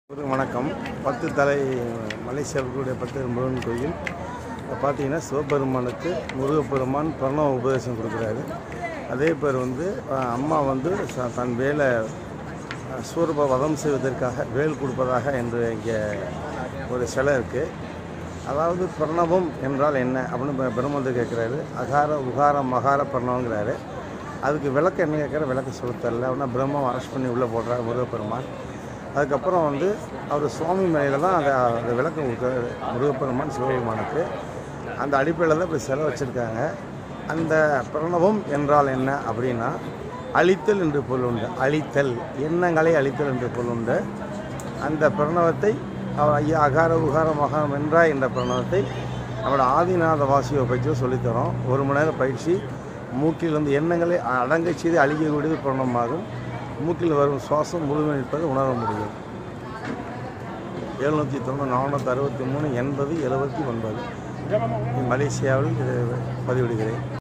அனைவருக்கும் வணக்கம் பத்து தலை மலேசியாவுடைய பத்து முருகன் கோயில் இப்போ பார்த்தீங்கன்னா சிவபெருமானுக்கு முருகப்பெருமான் பிரணவ உபதேசம் கொடுக்குறாரு அதே பேர் வந்து அஹ், அம்மா வந்து ச- தன் வேலை அஹ், சூரப வதம் செய்வதற்காக வேல் கொடுப்பதாக என்று இங்கே ஒரு சிலை இருக்குது அதாவது பிரணவம் என்றால் என்ன அப்படின்னு ப- பிரம்மந்து கேட்குறாரு அகார உகார மகார பிரணவங்கிறாரு அதுக்கு விளக்கம் என்ன கேட்குற விளக்கம் சொல்ல தெரியல அப்படின்னா பிரம்மம் அரெஸ்ட் பண்ணி உள்ளே போடுறாரு முருகப்பெருமான் அதுக்கப்புறம் வந்து அவர் சுவாமி மேலையில் தான் அந்த அந்த விளக்கம் கொடுக்குறாரு முருகப்பெருமான் சிவபெருமானுக்கு அந்த அடிப்படையில் தான் இப்போ சிலை வச்சுருக்காங்க அந்த பிரணவம் என்றால் என்ன அப்படின்னா அழித்தல் என்று பொருள் உண்டு அழித்தல் எண்ணங்களை அழித்தல் என்று பொருள் உண்டு அந்த பிரணவத்தை அவர் ஐயா அகார உகார மகாரம் என்றாய் என்ற பிரணவத்தை நம்மளோட ஆதிநாத வாசியை பற்றி சொல்லித்தரோம் ஒரு மணி நேரம் பயிற்சி மூக்கில் வந்து எண்ணங்களை அடங்கச் செய்து அழிக்கக்கூடியது பிரணவமாகும் மூக்கில் வரும் சுவாசம் முழுமை நிற்பதை உணர முடியும் எழுநூற்றி தொண்ணூறு நானூற்றி அறுபத்தி மூணு எண்பது எழுபத்தி ஒன்பது மலேசியாவில் இதை பதிவிடுகிறேன்